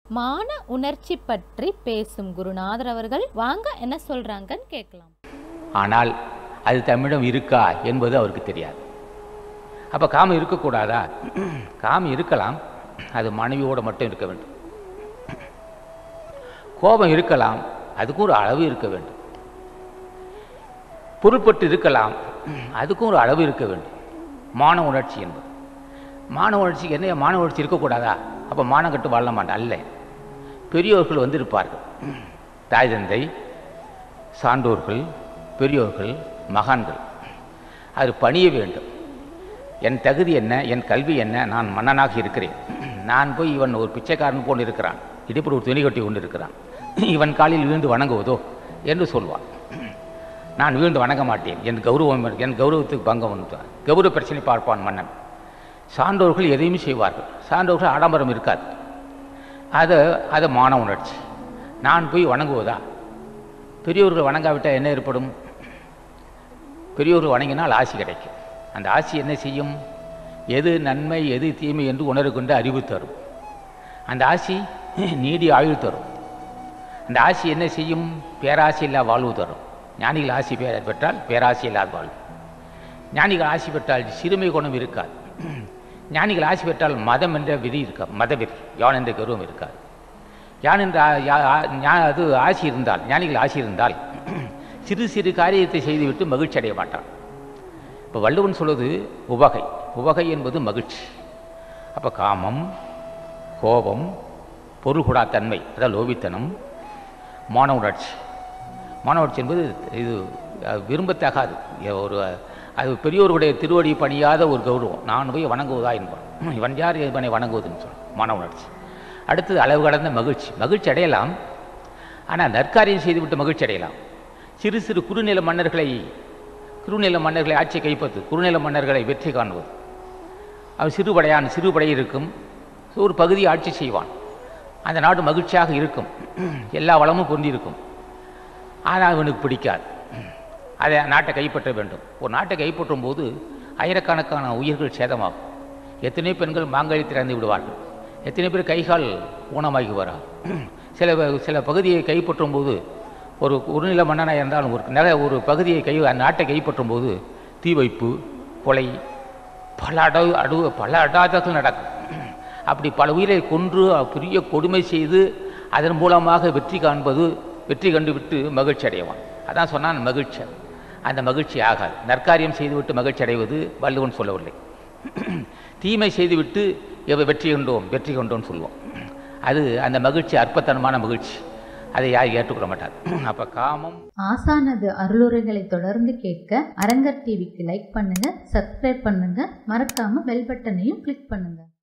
மான உணர்ச்சி பற்றி பேசும் குருநாதர் அவர்கள் வாங்க என்ன சொல்றாங்கன்னு கேட்கலாம் ஆனால் அது தம்மிடம் இருக்கா என்பது அவருக்கு தெரியாது அப்போ காமம் இருக்கக்கூடாதா காமம் இருக்கலாம் அது மனைவியோடு மட்டும் இருக்க வேண்டும் கோபம் இருக்கலாம் அதுக்கும் ஒரு அளவு இருக்க வேண்டும் பொருட்பட்டு இருக்கலாம் அதுக்கும் ஒரு அளவு இருக்க வேண்டும் மான உணர்ச்சி என்பது மான உணர்ச்சிக்கு என்ன மான உணர்ச்சி இருக்கக்கூடாதா அப்போ மானம் கட்டு வாழ மாட்டேன் அல்ல பெரியோர்கள் வந்து இருப்பார்கள் தாய் தந்தை சான்றோர்கள் பெரியோர்கள் மகான்கள் அது பணிய வேண்டும் என் தகுதி என்ன என் கல்வி என்ன நான் மன்னனாக இருக்கிறேன் நான் போய் இவன் ஒரு பிச்சைக்காரன் போன்று இருக்கிறான் இடுப்பில் ஒரு துணி கட்டி கொண்டு இருக்கிறான் இவன் காலில் விழுந்து வணங்குவதோ என்று சொல்வான் நான் விழுந்து வணங்க மாட்டேன் என் கௌரவம் என் கௌரவத்துக்கு பங்கம் வந்து கௌரவ பிரச்சனை பார்ப்பான் மன்னன் சான்றோர்கள் எதையுமே செய்வார்கள் சான்றோர்கள் ஆடம்பரம் இருக்காது அது அது மான உணர்ச்சி நான் போய் வணங்குவதா பெரியோர்கள் வணங்காவிட்டால் என்ன ஏற்படும் பெரியோர்கள் வணங்கினால் ஆசி கிடைக்கும் அந்த ஆசி என்ன செய்யும் எது நன்மை எது தீமை என்று உணர்வு கொண்டு அறிவு தரும் அந்த ஆசி நீடி ஆயுள் தரும் அந்த ஆசி என்ன செய்யும் பேராசி இல்லா வாழ்வு தரும் ஞானிகள் ஆசி பே பெற்றால் பேராசி இல்லாத வாழ்வு ஞானிகள் ஆசி பெற்றால் சிறுமை குணம் இருக்காது ஞானிகள் ஆசி பெற்றால் மதம் என்ற விதி இருக்காது மதவெறி யான் என்ற கௌரவம் இருக்காது யான் என்ற ஆ- யா- ஆ- ஞா- அது ஆசி இருந்தால் ஞானிகள் ஆசி இருந்தால் சிறு சிறு காரியத்தை செய்துவிட்டு மகிழ்ச்சி அடைய மாட்டான் இப்போ வள்ளுவன் சொல்வது உவகை உவகை என்பது மகிழ்ச்சி அப்போ காமம் கோபம் பொருள்கூடா தன்மை அதாவது லோபித்தனம் மான உணர்ச்சி மான உணர்ச்சி என்பது இது அஹ், விரும்பத்தகாது எ- ஒரு அது பெரியோருடைய திருவடி பணியாத ஒரு கௌரவம் நான் போய் வணங்குவதா என்பான் இவன் யார் இவனை வணங்குவதுன்னு சொல்லும் மான உணர்ச்சி அடுத்தது அளவு கடந்த மகிழ்ச்சி மகிழ்ச்சி அடையலாம் ஆனால் நற்காரியம் செய்துவிட்டு மகிழ்ச்சி அடையலாம் சிறு சிறு குறுநில மன்னர்களை குறுநில மன்னர்களை ஆட்சி கைப்பற்று குறுநில மன்னர்களை வெற்றி காணுவது அவன் சிறுபடையான் சிறுபடை இருக்கும் ஒரு பகுதியை ஆட்சி செய்வான் அந்த நாடு மகிழ்ச்சியாக இருக்கும் எல்லா வளமும் பொருந்திருக்கும் ஆனால் அவனுக்கு பிடிக்காது அதை நாட்டை கைப்பற்ற வேண்டும் ஒரு நாட்டை கைப்பற்றும் போது ஆயிரக்கணக்கான உயிர்கள் சேதமாகும் எத்தனை பெண்கள் மாங்கழி திறந்து விடுவார்கள் எத்தனை பேர் கைகால் ஊனமாகுவார்கள் சில ப- சில பகுதியை கைப்பற்றும் போது ஒரு குறுநில மன்னனாக இருந்தாலும் ஒரு நில ஒரு பகுதியை கை அந்த நாட்டை கைப்பற்றும் போது தீ வைப்பு கொலை பல அடவு அடு பல அடாதங்கள் நடக்கும் அப்படி பல உயிரை கொன்று பெரிய கொடுமை செய்து அதன் மூலமாக வெற்றி காண்பது வெற்றி கண்டு விட்டு மகிழ்ச்சி அடைவான் அதான் சொன்னான் மகிழ்ச்சி அந்த மகிழ்ச்சி ஆகாது நற்காரியம் செய்துவிட்டு மகிழ்ச்சி அடைவது வள்ளுவன் சொல்லவில்லை தீமை செய்துவிட்டு எவ வெற்றி கண்டோம் வெற்றி கண்டோம் சொல்லுவோம் அது அந்த மகிழ்ச்சி அற்பத்தனமான மகிழ்ச்சி அதை யாரும் ஏற்றுக்கொள்ள மாட்டார் அப்போ காமம் ஆசானது அருளுரைகளை தொடர்ந்து கேட்க அரங்கர் டிவிக்கு லைக் பண்ணுங்க சப்ஸ்கிரைப் பண்ணுங்க மறக்காம பெல் பட்டனையும் கிளிக் பண்ணுங்க